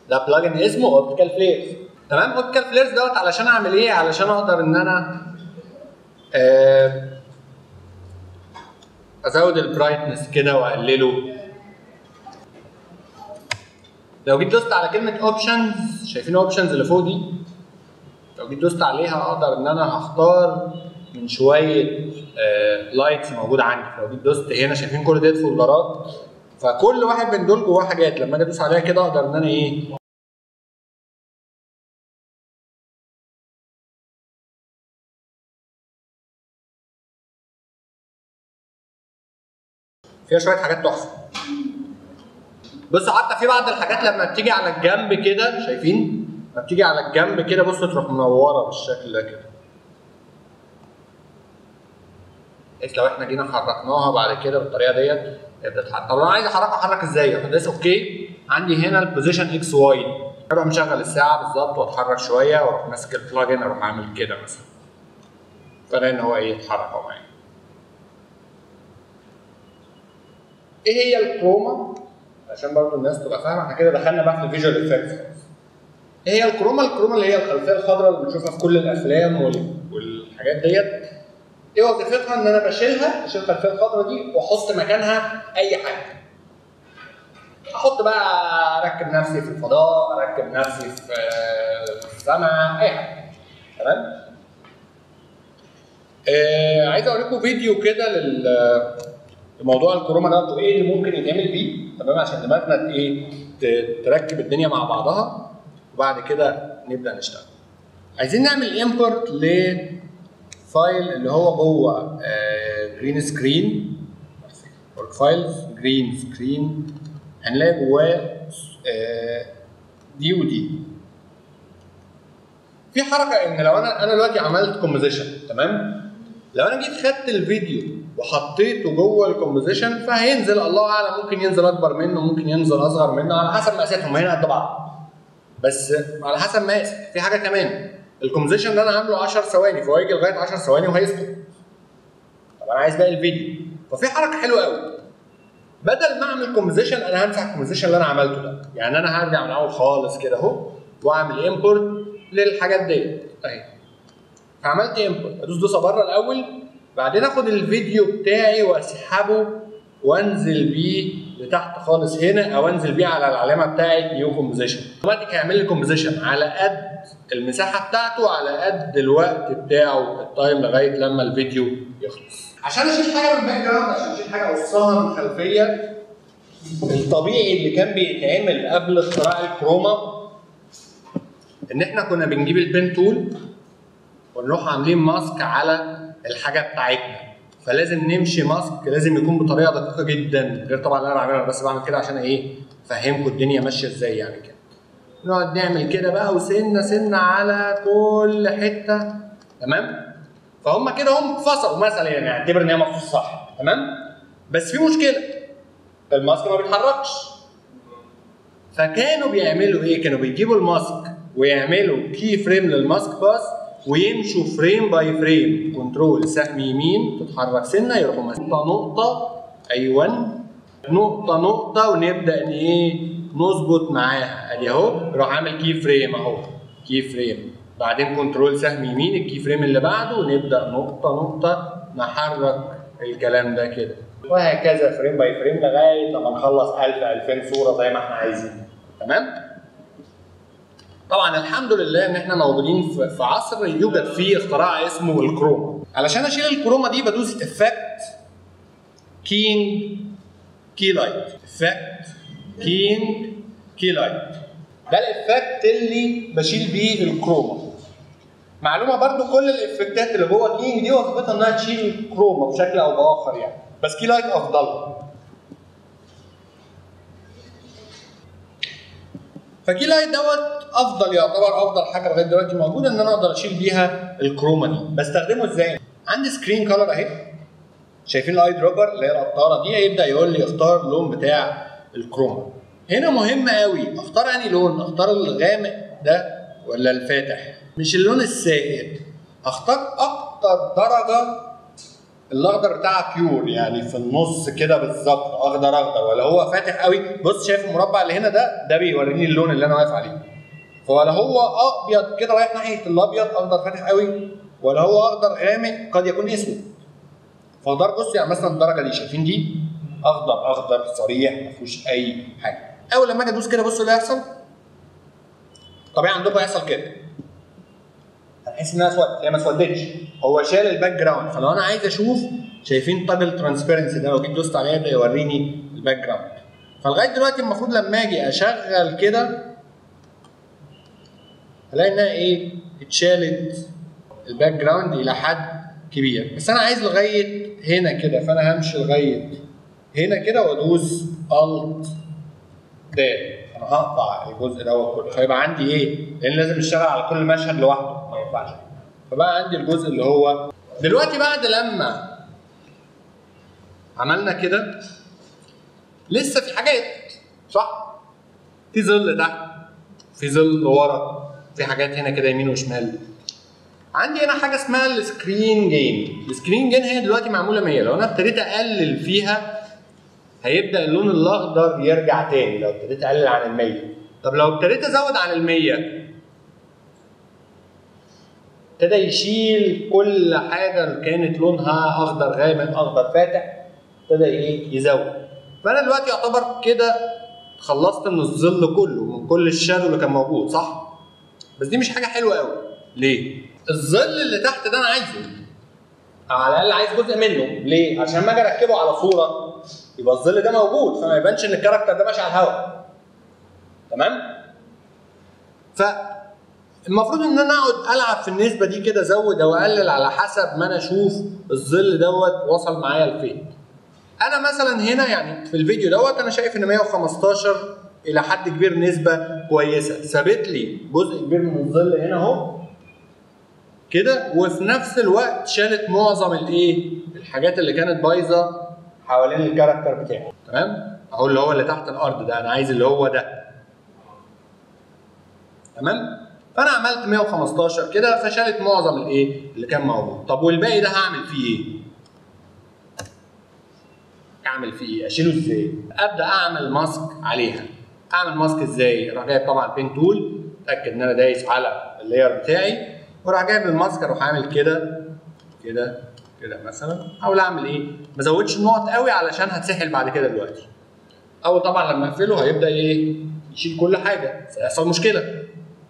ده بلجن اسمه اوبتيكال فليرز تمام اوبتيكال فليرز دوت علشان اعمل ايه علشان اقدر ان انا آه، ازود البرايتنس كده واقلله لو جيت دوست على كلمه اوبشنز شايفين اوبشنز اللي فوق دي لو جيت دوست عليها اقدر ان انا هختار من شويه لايتس موجوده عندي لو جيت دوست هنا شايفين كل ديت فولدرات فكل واحد من دول جواه حاجات لما اجي ادوس عليها كده اقدر ان انا ايه فيها شويه حاجات تحفه بص حتى في بعض الحاجات لما بتيجي على الجنب كده شايفين لما بتيجي على الجنب كده بص تروح منوره بالشكل ده كده بحيث لو احنا جينا حركناها بعد كده بالطريقه ديت تبدا تتحرك طب انا عايز احركها احرك ازاي؟ اروح دايس اوكي عندي هنا البوزيشن اكس واي اروح مشغل الساعه بالظبط واتحرك شويه واروح ماسك البلاجن اروح عامل كده مثلا فده ان هو ايه يتحرك اهو معايا ايه هي الكروما؟ عشان برضو الناس تبقى فاهمه احنا كده دخلنا بقى في الفيجوال افكتس ايه هي الكروما؟ الكروما اللي هي الخلفيه الخضراء اللي بنشوفها في كل الافلام وال- والحاجات ديت ايه وظيفتها ان انا بشيلها بشيل الخلفيه الخضراء دي واحط مكانها اي حاجه احط بقى اركب نفسي في الفضاء اركب نفسي في آه، في السماء اي حاجه تمام آه عايز اوريكم فيديو كده لل لموضوع الكروما ده وايه اللي ممكن يتعمل بيه تمام عشان دماغنا ايه ت- تركب الدنيا مع بعضها وبعد كده نبدا نشتغل عايزين نعمل امبورت لفايل اللي هو جوه جرين سكرين ورك فايلز جرين سكرين هنلاقي جواه آه، دي ودي في حركه ان لو انا انا دلوقتي عملت كومبوزيشن تمام لو انا جيت خدت الفيديو وحطيته جوه الكومبوزيشن فهينزل الله اعلم ممكن ينزل اكبر منه ممكن ينزل اصغر منه على حسب مقاساتهم هنا قد بعض بس على حسب مقاس في حاجه كمان الكومبوزيشن ده انا عامله 10 ثواني فهو يجي لغايه 10 ثواني وهيسكت طب انا عايز باقي الفيديو ففي حركه حلوه قوي بدل ما اعمل كومبوزيشن انا همسح الكومبوزيشن اللي انا عملته ده يعني انا هرجع من الاول خالص كده اهو واعمل امبورت للحاجات ديت اهي فعملت امبورت ادوس دوسه بره الاول بعدين اخد الفيديو بتاعي واسحبه وانزل بيه لتحت خالص هنا او انزل بيه على العلامه بتاعت نيو كومبوزيشن اوتوماتيك هيعمل لي كومبوزيشن على قد المساحه بتاعته على قد الوقت بتاعه التايم لغايه لما الفيديو يخلص عشان اشيل حاجه من باك جراوند عشان اشيل حاجه اوصلها من الخلفيه الطبيعي اللي كان بيتعمل قبل اختراع الكروما ان احنا كنا بنجيب البين تول ونروح عاملين ماسك على الحاجه بتاعتنا فلازم نمشي ماسك لازم يكون بطريقه دقيقه جدا غير طبعا اللي انا بعملها أنا بس بعمل كده عشان ايه افهمكم الدنيا ماشيه ازاي يعني كده نقعد نعمل كده بقى وسنه سنه على كل حته تمام فهم كده هم فصلوا مثلا يعني اعتبر ان هي مفروض صح تمام بس في مشكله الماسك ما بيتحركش فكانوا بيعملوا ايه؟ كانوا بيجيبوا الماسك ويعملوا كي فريم للماسك باس ويمشوا فريم باي فريم كنترول سهم يمين تتحرك سنه يروحوا ماسك نقطه نقطه ايوه نقطه نقطه ونبدا ان ايه نظبط معاها ادي اهو يروح عامل كي فريم اهو كي فريم بعدين كنترول سهم يمين الكي فريم اللي بعده ونبدا نقطه نقطه نحرك الكلام ده كده وهكذا فريم باي فريم لغايه لما نخلص 1000 2000 صوره زي ما احنا عايزين تمام طبعا الحمد لله ان احنا موجودين في في عصر يوجد فيه اختراع اسمه الكروما علشان اشيل الكروما دي بدوس افكت كينج كي لايت افكت كينج كي لايت ده الافكت اللي بشيل بيه الكروما معلومه برضو كل الافكتات اللي جوه كينج دي وظيفتها انها تشيل الكروما بشكل او باخر يعني بس كي لايت افضل فكي لايت دوت افضل يعتبر افضل حاجه لغايه دلوقتي موجوده ان انا اقدر اشيل بيها الكروما دي بستخدمه ازاي؟ عندي سكرين كولر اهي شايفين الاي دروبر اللي هي القطاره دي هيبدا يقول لي اختار اللون بتاع الكروما هنا مهم قوي اختار انهي لون اختار الغامق ده ولا الفاتح مش اللون السائل اختار اكتر درجه الاخضر بتاعها بيور يعني في النص كده بالظبط اخضر اخضر ولا هو فاتح قوي بص شايف المربع اللي هنا ده ده بيوريني اللون اللي انا واقف عليه فولا هو ابيض كده رايح ناحيه الابيض اخضر فاتح قوي ولا هو اخضر غامق قد يكون اسود فاقدر بص يعني مثلا الدرجه دي شايفين دي اخضر اخضر صريح ما فيهوش اي حاجه اول لما اجي ادوس كده بصوا اللي هيحصل طبيعي عندكم هيحصل كده هتحس انها اسود هي ما اسودتش هو شال الباك جراوند فلو انا عايز اشوف شايفين تاجل ترانسبيرنسي ده لو جيت دوست عليه ده يوريني الباك جراوند فلغايه دلوقتي المفروض لما اجي اشغل كده هلاقي انها ايه اتشالت الباك جراوند الى حد كبير بس انا عايز لغايه هنا كده فانا همشي لغايه هنا كده وادوس الت د انا هقطع الجزء دوت كله فيبقى عندي ايه؟ لان لازم اشتغل على كل مشهد لوحده ما ينفعش فبقى عندي الجزء اللي هو دلوقتي بعد لما عملنا كده لسه في حاجات صح؟ في ظل تحت في ظل ورا في حاجات هنا كده يمين وشمال عندي هنا حاجه اسمها السكرين جين السكرين جين هي دلوقتي معموله 100 لو انا ابتديت اقلل فيها هيبدا اللون الاخضر يرجع تاني لو ابتديت اقلل عن ال 100 طب لو ابتديت ازود عن ال 100 ابتدى يشيل كل حاجه اللي كانت لونها اخضر غامق اخضر فاتح ابتدى ايه يزود فانا دلوقتي يعتبر كده خلصت من الظل كله من كل الشادو اللي كان موجود صح بس دي مش حاجه حلوه قوي ليه الظل اللي تحت ده انا عايزه او على الاقل عايز جزء منه ليه عشان ما اجي اركبه على صوره يبقى الظل ده موجود فما يبانش ان الكاركتر ده ماشي على الهواء تمام فالمفروض ان انا اقعد العب في النسبه دي كده ازود او اقلل على حسب ما انا اشوف الظل دوت وصل معايا لفين انا مثلا هنا يعني في الفيديو دوت انا شايف ان 115 الى حد كبير نسبه كويسه سابت لي جزء كبير من الظل هنا اهو كده وفي نفس الوقت شالت معظم الايه الحاجات اللي كانت بايظه حوالين الكاركتر بتاعي تمام اهو اللي هو اللي تحت الارض ده انا عايز اللي هو ده تمام فانا عملت 115 كده فشالت معظم الايه اللي كان موجود طب والباقي ده هعمل فيه ايه اعمل فيه ايه اشيله ازاي ابدا اعمل ماسك عليها اعمل ماسك ازاي اروح جايب طبعا بين تول اتاكد ان انا دايس على اللاير بتاعي واروح جايب الماسك اروح عامل كده كده كده مثلا احاول اعمل ايه ما ازودش النقط قوي علشان هتسحل بعد كده دلوقتي اول طبعا لما اقفله هيبدا ايه يشيل كل حاجه سيحصل مشكله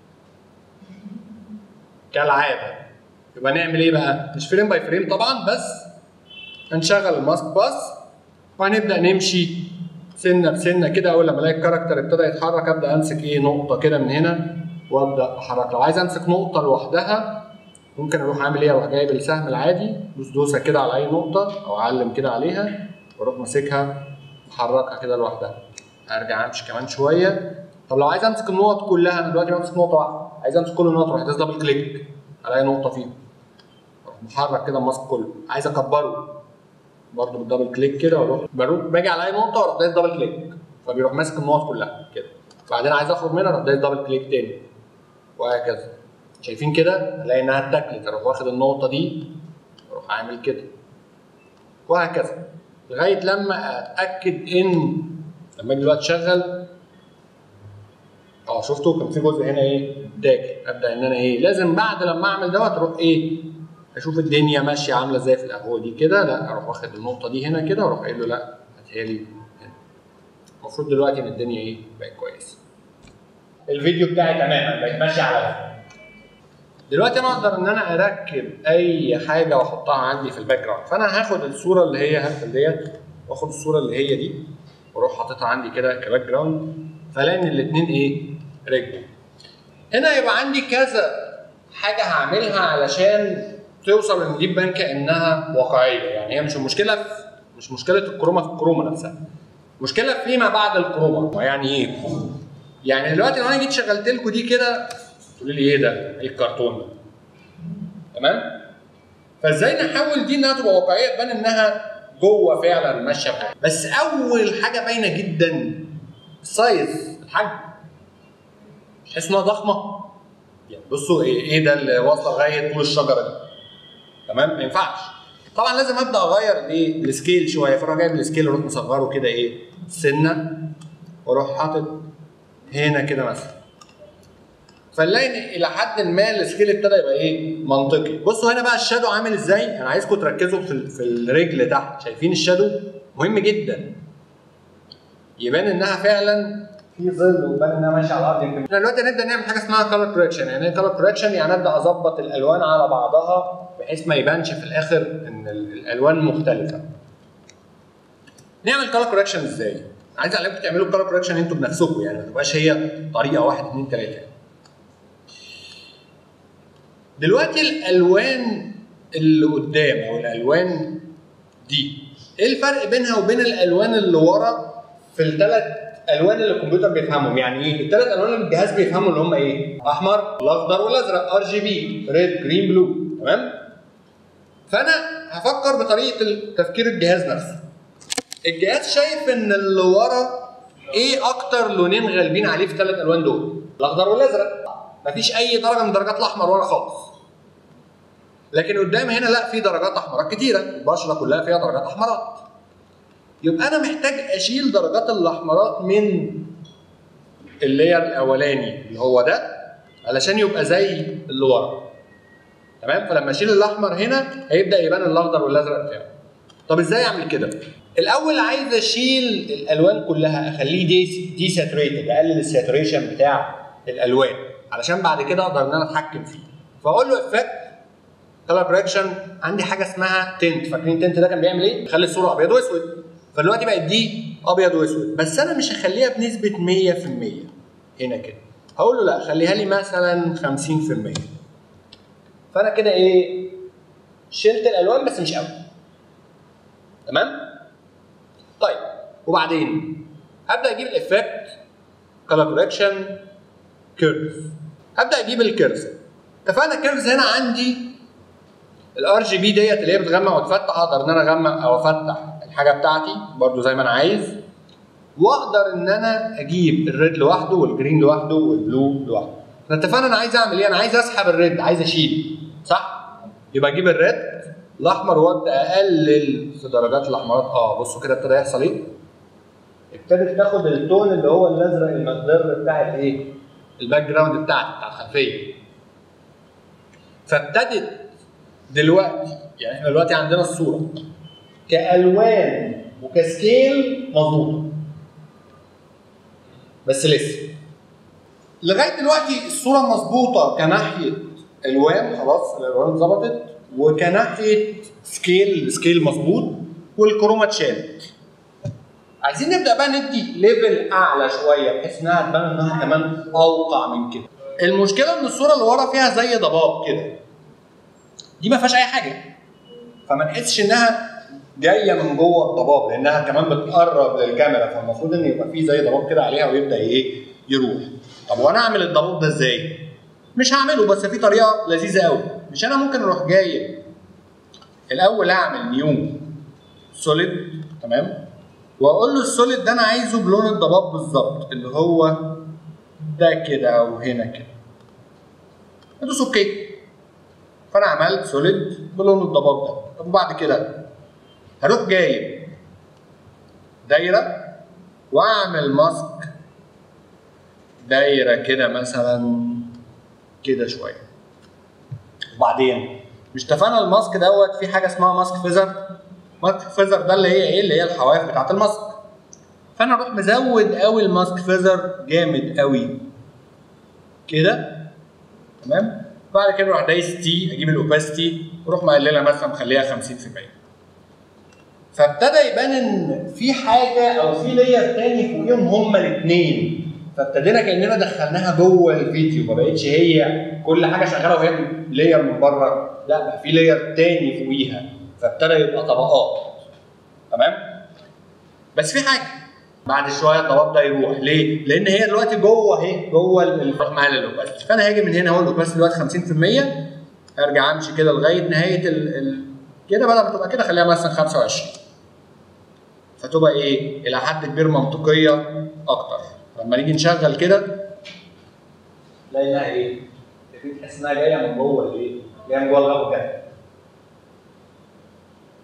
كالعاده يبقى نعمل ايه بقى مش فريم باي فريم طبعا بس هنشغل الماسك باس وهنبدا نمشي سنه بسنه كده اول لما الاقي الكاركتر ابتدى يتحرك ابدا امسك ايه نقطه كده من هنا وابدا احرك لو عايز امسك نقطه لوحدها ممكن اروح اعمل ايه اروح جايب السهم العادي دوس دوسه كده على اي نقطه او اعلم كده عليها واروح ماسكها محركها كده لوحدها ارجع امشي كمان شويه طب لو عايز امسك النقط كلها انا دلوقتي بمسك نقطه واحده عايز امسك كل النقط اروح دايس دبل كليك على اي نقطه فيهم اروح محرك كده ماسك كله عايز اكبره برضه بالدبل كليك كده واروح بروح باجي على اي نقطه واروح دايس دبل كليك فبيروح ماسك النقط كلها كده بعدين عايز اخرج منها اروح دايس دبل كليك تاني وهكذا شايفين كده الاقي انها اتاكلت اروح واخد النقطه دي اروح عامل كده وهكذا لغايه لما اتاكد ان لما اجي دلوقتي اشغل اه شفتوا كان في جزء هنا ايه اتاكل ابدا ان انا ايه لازم بعد لما اعمل دوت اروح ايه اشوف الدنيا ماشيه عامله ازاي في القهوه دي كده لا اروح واخد النقطه دي هنا كده واروح قايل له لا هاتها لي هنا المفروض دلوقتي ان الدنيا ايه بقت كويسه الفيديو بتاعي تماما بقت ماشيه على دلوقتي انا اقدر ان انا اركب اي حاجه واحطها عندي في الباك جراوند فانا هاخد الصوره اللي هي هقفل ديت واخد الصوره اللي هي دي واروح حاططها عندي كده كباك جراوند فالاقي ان الاثنين ايه ركبوا هنا يبقى عندي كذا حاجه هعملها علشان توصل ان دي تبان كانها واقعيه يعني هي مش المشكله في مش مشكله الكروما في الكروما نفسها مشكله فيما بعد الكروما يعني ايه يعني دلوقتي لو انا جيت شغلت لكم دي كده تقولوا لي ايه ده؟ ايه الكرتون ده؟ تمام؟ فازاي نحول دي انها تبقى واقعيه تبان انها جوه فعلا ماشيه بحاجه بس اول حاجه باينه جدا السايز الحجم تحس انها ضخمه يعني بصوا ايه ايه ده اللي واصله لغايه طول الشجره دي تمام ما ينفعش طبعا لازم ابدا اغير الايه السكيل شويه فاروح جايب السكيل اروح مصغره كده ايه سنه واروح حاطط هنا كده مثلا فنلاقي ان الى حد ما السكيل ابتدى يبقى ايه منطقي بصوا هنا بقى الشادو عامل ازاي انا عايزكم تركزوا في ال- في الرجل تحت شايفين الشادو مهم جدا يبان انها فعلا في ظل ويبان انها ماشيه على الارض يمكن احنا دلوقتي هنبدا نعمل حاجه اسمها كلر كوركشن يعني ايه كلر كوركشن يعني ابدا اظبط الالوان على بعضها بحيث ما يبانش في الاخر ان ال- الالوان مختلفه نعمل كلر كوركشن ازاي عايز اعلمكم تعملوا كلر كوركشن انتوا بنفسكم يعني ما تبقاش هي طريقه واحد اثنين ثلاثه دلوقتي الالوان اللي قدام او الالوان دي ايه الفرق بينها وبين الالوان اللي ورا في الثلاث الوان اللي الكمبيوتر بيفهمهم يعني ايه الثلاث الوان اللي الجهاز بيفهمهم اللي هم ايه احمر الاخضر والازرق ار جي بي ريد جرين بلو تمام فانا هفكر بطريقه تفكير الجهاز نفسه الجهاز شايف ان اللي ورا ايه اكتر لونين غالبين عليه في الثلاث الوان دول الاخضر والازرق مفيش اي درجه من درجات الاحمر ورا خالص لكن قدام هنا لا في درجات احمرات كتيره البشره كلها فيها درجات احمرات يبقى انا محتاج اشيل درجات الاحمرات من اللاير الاولاني اللي هو ده علشان يبقى زي اللي ورا تمام فلما اشيل الاحمر هنا هيبدا يبان الاخضر والازرق بتاعه طب ازاي اعمل كده الاول عايز اشيل الالوان كلها اخليه دي دي ساتوريتد اقلل الساتوريشن بتاع الالوان علشان بعد كده اقدر ان انا اتحكم فيه فاقول له افكت كلر كوركشن عندي حاجه اسمها تنت فاكرين التنت ده كان بيعمل ايه؟ بيخلي الصوره ابيض واسود فدلوقتي بقت دي ابيض واسود بس انا مش هخليها بنسبه 100% هنا كده هقول له لا خليها لي مثلا 50% فانا كده ايه شلت الالوان بس مش قوي تمام طيب وبعدين ابدا اجيب الافكت كلر كوركشن كيرف ابدا اجيب الكيرف اتفقنا كيرفز هنا عندي الار جي بي ديت اللي هي بتغمق وتفتح اقدر ان انا اغمق او افتح الحاجه بتاعتي برضو زي ما انا عايز واقدر ان انا اجيب الريد لوحده والجرين لوحده والبلو لوحده احنا اتفقنا انا عايز اعمل ايه انا عايز اسحب الريد عايز اشيل صح يبقى اجيب الريد الاحمر وابدا اقلل في درجات الاحمرات اه بصوا كده ابتدى يحصل ايه ابتدت تاخد التون اللي هو الازرق المخضر بتاع الايه الباك جراوند بتاعتي بتاع الخلفيه فابتدت دلوقتي يعني احنا دلوقتي عندنا الصوره كالوان وكسكيل مظبوطه بس لسه لغايه دلوقتي الصوره مظبوطه كناحيه الوان خلاص الالوان اتظبطت وكناحيه سكيل سكيل مظبوط والكروما اتشالت عايزين نبدا بقى ندي ليفل اعلى شويه بحيث انها تبان انها كمان اوقع من كده المشكله ان الصوره اللي ورا فيها زي ضباب كده دي ما فيهاش اي حاجه فما نحسش انها جايه من جوه الضباب لانها كمان بتقرب للكاميرا فالمفروض ان يبقى في زي ضباب كده عليها ويبدا ايه يروح طب وانا اعمل الضباب ده ازاي مش هعمله بس في طريقه لذيذه قوي مش انا ممكن اروح جايب الاول اعمل نيو سوليد تمام واقول له السوليد ده انا عايزه بلون الضباب بالظبط اللي هو ده كده او هنا كده ادوس اوكي فانا عملت سوليد بلون الضباب ده طب وبعد كده هروح جايب دايره واعمل ماسك دايره كده مثلا كده شويه وبعدين مش اتفقنا الماسك دوت في حاجه اسمها ماسك فيزر ماسك فيزر ده اللي هي ايه اللي هي الحواف بتاعت الماسك فانا اروح مزود قوي الماسك فيزر جامد قوي كده تمام بعد كده اروح دايس تي اجيب الاوباستي واروح مقللها مثلا مخليها 50% فابتدى يبان ان في حاجه او في لير تاني فوقيهم هما الاثنين فابتدينا كاننا دخلناها جوه الفيديو ما بقتش هي كل حاجه شغاله وهي لير من بره لا بقى في لير تاني فوقيها فابتدى يبقى طبقات تمام بس في حاجه بعد شويه الضباب ده يروح ليه؟ لان هي دلوقتي جوه اهي جوه الروح مال الاوباستي فانا هاجي من هنا اهو الاوباستي دلوقتي 50% ارجع امشي كده لغايه نهايه ال... ال... كده بدل ما تبقى كده خليها مثلا 25 فتبقى ايه؟ الى حد كبير منطقيه اكتر لما نيجي نشغل كده تلاقي انها ايه؟ تحس انها جايه من جوه الايه؟ جايه من جوه الغابه كده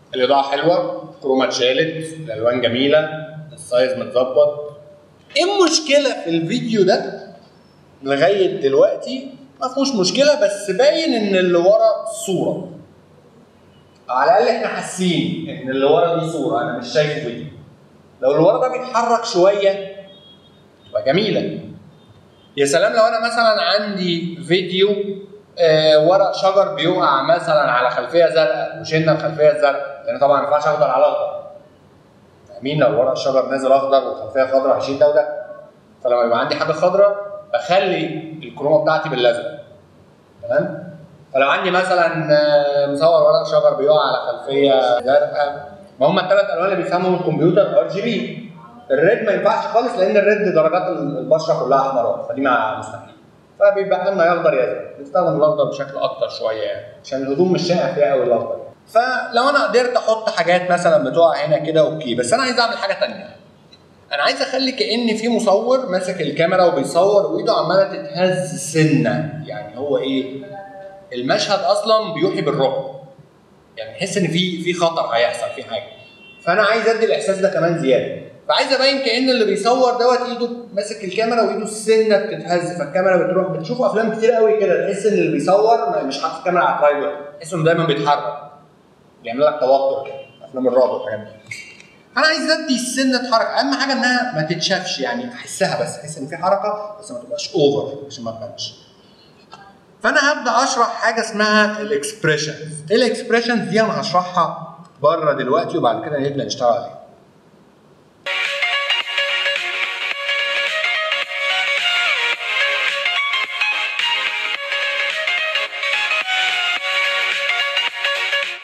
الاضاءه حلوه الكرومه اتشالت الالوان جميله السايز متظبط ايه المشكله في الفيديو ده لغايه دلوقتي ما فيهوش مشكله بس باين ان اللي ورا صوره على الاقل احنا حاسين ان اللي ورا دي صوره انا مش شايفه فيديو لو اللي ورا ده بيتحرك شويه تبقى جميله يا سلام لو انا مثلا عندي فيديو آه ورق شجر بيقع مثلا على خلفيه زرقاء وشلنا الخلفيه الزرقاء لان طبعا ما ينفعش اخضر على اخضر مين لو ورق الشجر نازل اخضر وخلفيه خضراء هشيل ده وده فلما يبقى عندي حاجه خضراء بخلي الكرومه بتاعتي بالازرق تمام فلو عندي مثلا آه، مصور ورق شجر بيقع على خلفيه زرقاء ما هم الثلاث الوان اللي بيفهمهم الكمبيوتر ار جي بي الريد ما ينفعش خالص لان الريد درجات البشره كلها احمرات فدي مع مستحيل فبيبقى لنا يا اخضر يا ازرق بنستخدم الاخضر بشكل اكتر شويه يعني عشان الهدوم مش شائع فيها قوي الاخضر فلو انا قدرت احط حاجات مثلا بتقع هنا كده اوكي بس انا عايز اعمل حاجه تانية انا عايز اخلي كان في مصور ماسك الكاميرا وبيصور وايده عماله تتهز سنه يعني هو ايه المشهد اصلا بيوحي بالرعب يعني تحس ان في في خطر هيحصل في حاجه فانا عايز ادي الاحساس ده كمان زياده فعايز ابين كان اللي بيصور دوت ايده ماسك الكاميرا وايده السنه بتتهز فالكاميرا بتروح بتشوف افلام كتير قوي كده تحس ان اللي بيصور مش حاطط الكاميرا على ترايبود تحس انه دايما بيتحرك بيعمل لك توتر كده افلام الرعب والحاجات دي انا عايز ادي السنه تتحرك اهم حاجه انها ما تتشافش يعني احسها بس احس ان في حركه بس ما تبقاش اوفر عشان ما تبانش فانا هبدا اشرح حاجه اسمها الاكسبريشنز ايه الاكسبريشنز دي انا هشرحها بره دلوقتي وبعد كده نبدا نشتغل عليها